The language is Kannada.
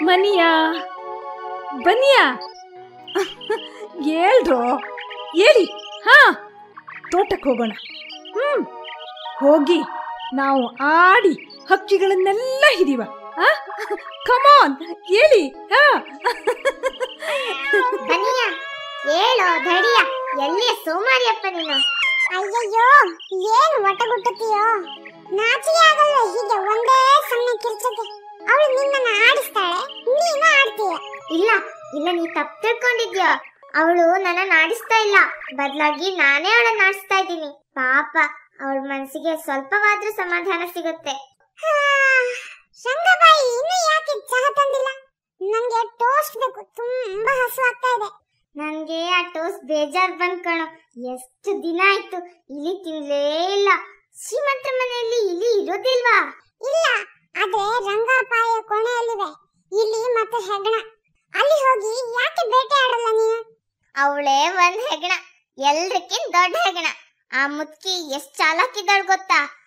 ಮನಿಯಾ ಬನ್ನಿಯಾ ಹೇಳ್ರೋ ಹೇಳಿ ಹಾ ತೋಟಕ್ಕೆ ಹೋಗೋಣ ಹ್ಮ್ ಹೋಗಿ ನಾವು ಆಡಿ ಹಕ್ಕಿಗಳನ್ನೆಲ್ಲ ಹಿಡಿವ ಕಮಾನ್ ಹೇಳಿ ಹಾ ಬನ್ನಿಯ ಹೇಳೋ ಧಡಿಯ ಎಲ್ಲಿಯ ಸೋಮಾರಿಯಪ್ಪ ನೀನು ಅಯ್ಯಯ್ಯೋ ಏನು ಒಟ್ಟಗುಟ್ಟುತ್ತೀಯೋ ನಾಚಿಕೆ ಆಗಲ್ಲ ಹೀಗೆ ಒಂದೇ ಸಮಯ ಕಿರ್ಚಕ್ಕೆ ಅವಳು ನಿನ್ನನ್ನ ಆಡಿಸ್ತಾಳೆ ನೀನು ಆಡ್ತೀಯ ಇಲ್ಲ ಇಲ್ಲ ನೀ ತಪ್ಪು ತಿಳ್ಕೊಂಡಿದ್ಯೋ ಅವಳು ನನ್ನ ಆಡಿಸ್ತಾ ಇಲ್ಲ ಬದಲಾಗಿ ನಾನೇ ಅವಳನ್ನ ಆಡಿಸ್ತಾ ಇದ್ದೀನಿ ಪಾಪ ಅವಳ ಮನಸ್ಸಿಗೆ ಸ್ವಲ್ಪವಾದ್ರೂ ಸಮಾಧಾನ ಸಿಗುತ್ತೆ ಶಂಗಬಾಯಿ ಇನ್ನು ಯಾಕೆ ಚಹಾ ತಂದಿಲ್ಲ ನಂಗೆ ಟೋಸ್ಟ್ ಬೇಕು ತುಂಬಾ ಹಸುವಾಗ್ತಾ ಇದೆ ನನ್ಗೆ ಆ ಟೋಸ್ಟ್ ಬೇಜಾರ್ ಬಂದ್ ಕಣೋ ಎಷ್ಟು ದಿನ ಆಯ್ತು ಇಲಿ ತಿನ್ಲೇ ಇಲ್ಲ ಶ್ರೀಮಂತರ ಮನೆಯಲ್ಲಿ ಇಲಿ ಇರೋದಿಲ್ವಾ ಇಲ್ಲ ಆದ್ರೆ ರಂಗಪಾಯ ಕೊನೆಯಲ್ಲಿವೆ ಇಲಿ ಮತ್ತೆ ಹೆಗಣ ಅಲ್ಲಿ ಹೋಗಿ ಯಾಕೆ ಬೇಟೆ ಆಡಲ್ಲ ನೀನು ಅವಳೇ ಒಂದ್ ಹೆಗಣ ಎಲ್ರಕ್ಕಿಂತ ದೊಡ್ಡ ಹೆಗಣ ಆ ಮುತ್ಕಿ ಎಷ್ಟ್ ಚಾಲಾಕಿದ್ದಾಳ್ ಗೊತ್ತಾ